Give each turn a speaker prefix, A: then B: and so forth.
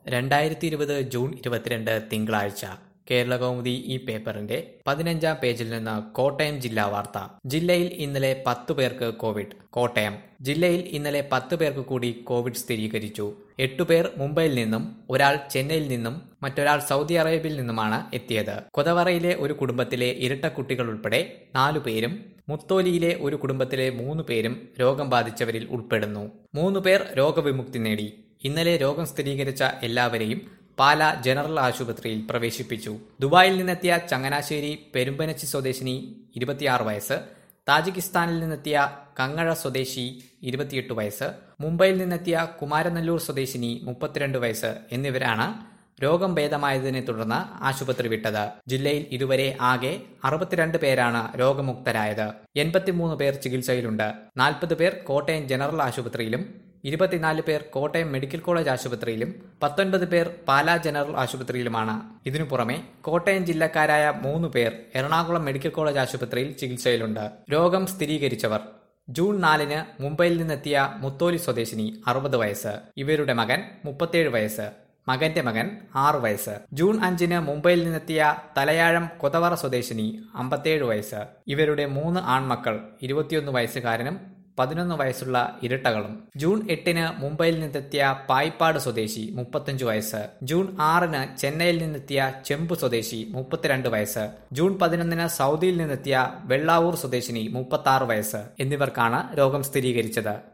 A: രണ്ടായിരത്തി ഇരുപത് ജൂൺ ഇരുപത്തിരണ്ട് തിങ്കളാഴ്ച കേരളകൗമുദി ഈ പേപ്പറിന്റെ പതിനഞ്ചാം പേജിൽ നിന്ന് കോട്ടയം ജില്ലാ വാർത്ത ജില്ലയിൽ ഇന്നലെ പത്തു പേർക്ക് കോവിഡ് കോട്ടയം ജില്ലയിൽ ഇന്നലെ പത്ത് പേർക്ക് കൂടി കോവിഡ് സ്ഥിരീകരിച്ചു എട്ടുപേർ മുംബൈയിൽ നിന്നും ഒരാൾ ചെന്നൈയിൽ നിന്നും മറ്റൊരാൾ സൗദി അറേബ്യയിൽ നിന്നുമാണ് എത്തിയത് കൊതവറയിലെ ഒരു കുടുംബത്തിലെ ഇരട്ട കുട്ടികൾ ഉൾപ്പെടെ നാലു പേരും മുത്തോലിയിലെ ഒരു കുടുംബത്തിലെ മൂന്ന് പേരും രോഗം ബാധിച്ചവരിൽ ഉൾപ്പെടുന്നു മൂന്ന് പേർ രോഗവിമുക്തി നേടി ഇന്നലെ രോഗം സ്ഥിരീകരിച്ച എല്ലാവരെയും പാല ജനറൽ ആശുപത്രിയിൽ പ്രവേശിപ്പിച്ചു ദുബായിൽ നിന്നെത്തിയ ചങ്ങനാശ്ശേരി പെരുമ്പനച്ചി സ്വദേശിനി ഇരുപത്തിയാറ് വയസ്സ് താജിക്കിസ്ഥാനിൽ നിന്നെത്തിയ കങ്ങഴ സ്വദേശി ഇരുപത്തിയെട്ട് വയസ്സ് മുംബൈയിൽ നിന്നെത്തിയ കുമാരനല്ലൂർ സ്വദേശിനി മുപ്പത്തിരണ്ട് വയസ്സ് എന്നിവരാണ് രോഗം ഭേദമായതിനെ തുടർന്ന് ആശുപത്രി വിട്ടത് ജില്ലയിൽ ഇതുവരെ ആകെ അറുപത്തിരണ്ട് പേരാണ് രോഗമുക്തരായത് എൺപത്തിമൂന്ന് പേർ ചികിത്സയിലുണ്ട് നാൽപ്പത് പേർ കോട്ടയം ജനറൽ ആശുപത്രിയിലും ഇരുപത്തിനാല് പേർ കോട്ടയം മെഡിക്കൽ കോളേജ് ആശുപത്രിയിലും പത്തൊൻപത് പേർ പാലാ ജനറൽ ആശുപത്രിയിലുമാണ് ഇതിനു പുറമെ കോട്ടയം ജില്ലക്കാരായ മൂന്ന് പേർ എറണാകുളം മെഡിക്കൽ കോളേജ് ആശുപത്രിയിൽ ചികിത്സയിലുണ്ട് രോഗം സ്ഥിരീകരിച്ചവർ ജൂൺ നാലിന് മുംബൈയിൽ നിന്നെത്തിയ മുത്തോലി സ്വദേശിനി അറുപത് വയസ്സ് ഇവരുടെ മകൻ മുപ്പത്തിയേഴ് വയസ്സ് മകന്റെ മകൻ ആറ് വയസ്സ് ജൂൺ അഞ്ചിന് മുംബൈയിൽ നിന്നെത്തിയ തലയാഴം കൊതവറ സ്വദേശിനി അമ്പത്തിയേഴ് വയസ്സ് ഇവരുടെ മൂന്ന് ആൺമക്കൾ ഇരുപത്തിയൊന്ന് വയസ്സുകാരനും പതിനൊന്ന് വയസ്സുള്ള ഇരട്ടകളും ജൂൺ എട്ടിന് മുംബൈയിൽ നിന്നെത്തിയ പായിപ്പാട് സ്വദേശി മുപ്പത്തഞ്ച് വയസ്സ് ജൂൺ ആറിന് ചെന്നൈയിൽ നിന്നെത്തിയ ചെമ്പ് സ്വദേശി മുപ്പത്തിരണ്ട് വയസ്സ് ജൂൺ പതിനൊന്നിന് സൗദിയിൽ നിന്നെത്തിയ വെള്ളാവൂർ സ്വദേശിനി മുപ്പത്തി വയസ്സ് എന്നിവർക്കാണ് രോഗം സ്ഥിരീകരിച്ചത്